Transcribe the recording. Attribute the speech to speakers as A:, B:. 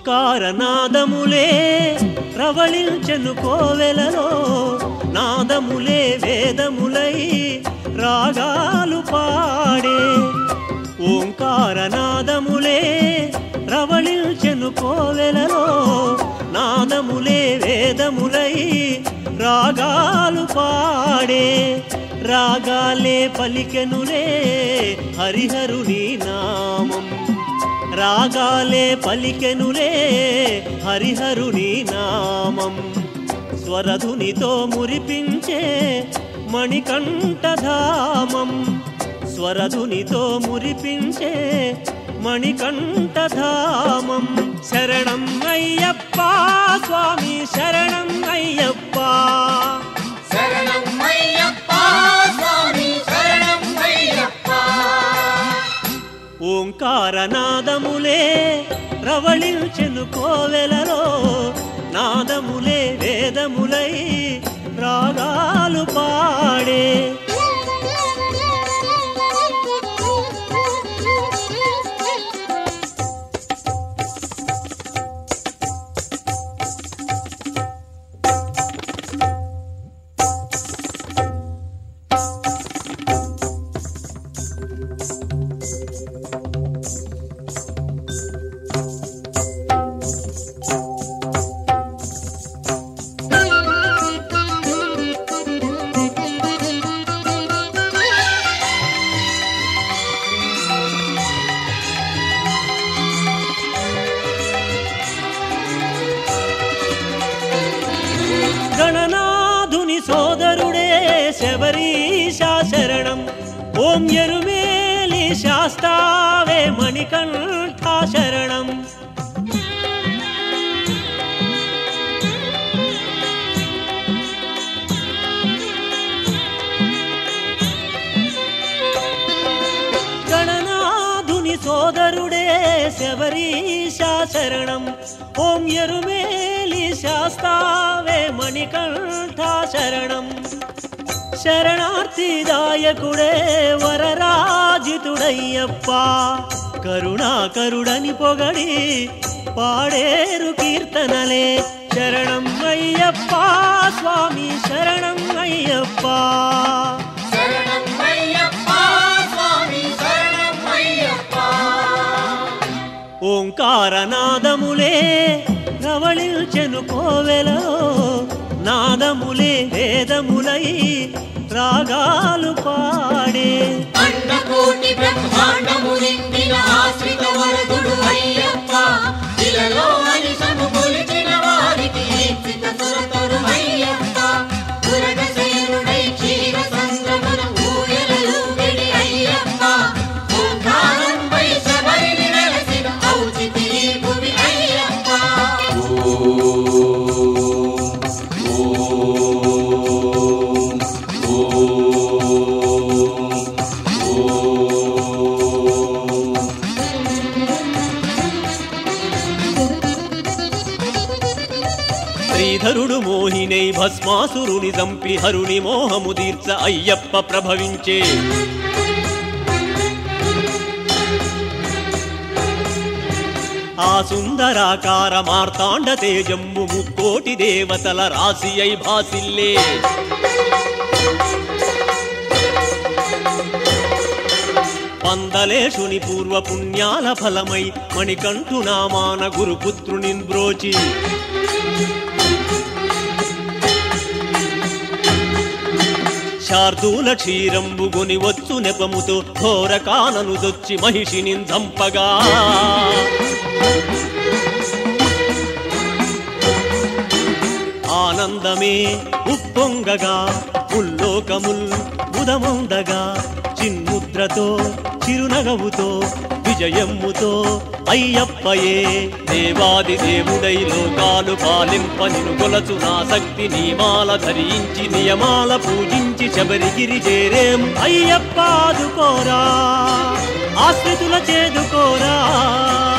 A: ఓంకారనాదములే ప్రవళించెను కోవెలలో నాదములే వేదములై రాగాలు పాడే ఓంకారనాదములే ప్రవళించెను కోవెలలో నాదములే వేదములై రాగాలు పాడే రాగాలే పలికెనులే హరిహరుని నామం రాగాలే పలికెనులే హరిహరుని నామం స్వరధునితో మురిపించే మణికంఠధామం స్వరధునితో మురిపించే మణికంఠధామం శరణం అయ్యప్ప స్వామి శరణం అయ్యప్ప
B: శరణం అయ్యప్ప స్వామి శరణం అయ్యప్ప
A: ఓంకారనాదములే ప్రవళించెను కోవెలలో నాదములే వేదములై రాగాలు పాడే గణనాథుని సోదరుడే శబరీశా శరణం ఓం ఎరుమేలి శాస్తావే మణికంఠ శరణం గణనాథుని సోదరుడే శబరీశా శరణం ఓం ఎరుమేలి శాస్తావే మణికంఠ శరణం శరణార్థిదాయకుడే వరరాజితుడయ్యప్ప కరుణాకరుడని పొగడి పాడేరు కీర్తనలే శరణం అయ్యప్ప స్వామి శరణం అయ్యప్ప
B: శరణం అయ్యప్ప స్వామి శరణం అయ్యప్ప
A: ఓంకారనాదములే ప్రవళించెను కోవెలలో నాదములే వేదములై రాగాలు పాడే
B: అండకోటి బ్రహ్మాండము నిండిన ఆశ్రిత వరదుడు అయ్యప్ప ఇలలో అనిశము కొలిచిన వారికి ఈప్సిత సురతరు అయ్యప్ప పురగ శయనుడై క్షీర సంద్రమున ఊయలూగిడి అయ్యప్ప ఓంకారంపై శబరిని నెలసిన ఔచితి ఈ భువి అయ్యప్ప
A: శ్రీధరుడు మోహినై భస్మాసురుని చంపి హరుని మోహము తీర్చ అయ్యప్ప ప్రభవించే ఆ సుందరాకార మార్తాండ తేజంబు ముక్కోటి దేవతల రాశి అయి భాసిల్లే పందలేషుని పూర్వ పుణ్యాల ఫలమై మణికంఠు నామాన గురుపుత్రుని బ్రోచి శార్దూల క్షీరంబు గొని వచ్చు నెపముతో ఘోర కానను దొచ్చి మహిషిని చంపగా ఆనందమే ఉప్పొంగగా ఉల్లోకముల్ బుధముందగా చిన్ముద్రతో చిరునగవుతో విజయమ్ముతో అయ్యప్పయే దేవాది దేవుడై లోకాలు పాలింప నిను కొలచు నా శక్తి నియమాల ధరించి నియమాల పూజించి శబరిగిరి చేరేం అయ్యప్ప ఆదుకోరా ఆశ్రితుల చేదుకోరా